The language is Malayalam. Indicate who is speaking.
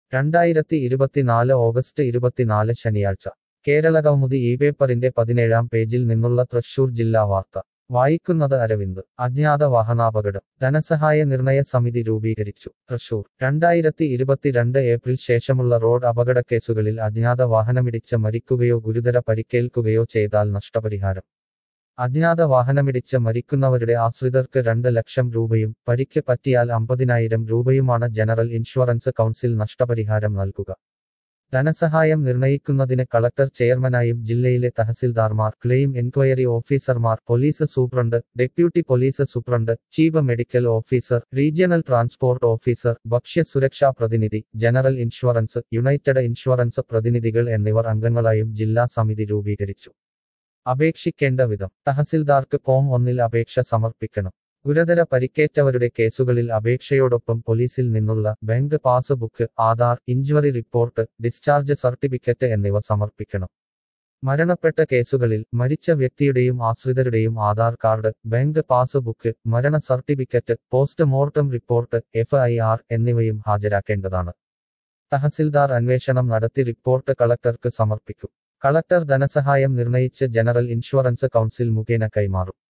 Speaker 1: രണ്ടായിരത്തി ഇരുപത്തിനാല് ഓഗസ്റ്റ് ഇരുപത്തിനാല് ശനിയാഴ്ച കേരള കൗമുദി ഈ പേപ്പറിന്റെ പതിനേഴാം പേജിൽ നിന്നുള്ള തൃശൂർ ജില്ലാ വാർത്ത വായിക്കുന്നത് അരവിന്ദ് അജ്ഞാത വാഹനാപകടം ധനസഹായ നിർണയ സമിതി രൂപീകരിച്ചു തൃശൂർ രണ്ടായിരത്തി ഇരുപത്തിരണ്ട് ഏപ്രിൽ ശേഷമുള്ള റോഡ് അപകടക്കേസുകളിൽ അജ്ഞാത വാഹനമിടിച്ച് മരിക്കുകയോ ഗുരുതര പരിക്കേൽക്കുകയോ ചെയ്താൽ നഷ്ടപരിഹാരം അജ്ഞാത വാഹനമിടിച്ച് മരിക്കുന്നവരുടെ ആശ്രിതർക്ക് രണ്ട് ലക്ഷം രൂപയും പരിക്ക് പറ്റിയാൽ അമ്പതിനായിരം രൂപയുമാണ് ജനറൽ ഇൻഷുറൻസ് കൗൺസിൽ നഷ്ടപരിഹാരം നൽകുക ധനസഹായം നിർണയിക്കുന്നതിന് കളക്ടർ ചെയർമാനായും ജില്ലയിലെ തഹസിൽദാർമാർ ക്ലെയിം എൻക്വയറി ഓഫീസർമാർ police superintendent deputy police superintendent chief medical officer regional transport officer ഭക്ഷ്യസുരക്ഷാ പ്രതിനിധി ജനറൽ ഇൻഷുറൻസ് യുണൈറ്റഡ് ഇൻഷുറൻസ് പ്രതിനിധികൾ എന്നിവർ അംഗങ്ങളായും ജില്ലാ സമിതി രൂപീകരിച്ചു അപേക്ഷിക്കേണ്ട വിധം തഹസിൽദാർക്ക് ഫോം ഒന്നിൽ അപേക്ഷ സമർപ്പിക്കണം ഗുരുതര പരിക്കേറ്റവരുടെ കേസുകളിൽ അപേക്ഷയോടൊപ്പം പോലീസിൽ നിന്നുള്ള bank passbook Aadhaar injury report discharge certificate എന്നിവ സമർപ്പിക്കണം മരണപ്പെട്ട കേസുകളിൽ മരിച്ച വ്യക്തിയുടെയും ആശ്രിതരുടെയും ആധാർ കാർഡ് ബാങ്ക് പാസ്ബുക്ക് മരണ സർട്ടിഫിക്കറ്റ് പോസ്റ്റ്മോർട്ടം റിപ്പോർട്ട് എഫ്ഐആർ എന്നിവയും ഹാജരാക്കേണ്ടതാണ് തഹസിൽദാർ അന്വേഷണം നടത്തി റിപ്പോർട്ട് കളക്ടർക്ക് സമർപ്പിക്കും കളക്ടർ ധനസഹായം നിർണയിച്ച് ജനറൽ ഇൻഷുറൻസ് കൗൺസിൽ മുഖേന കൈമാറും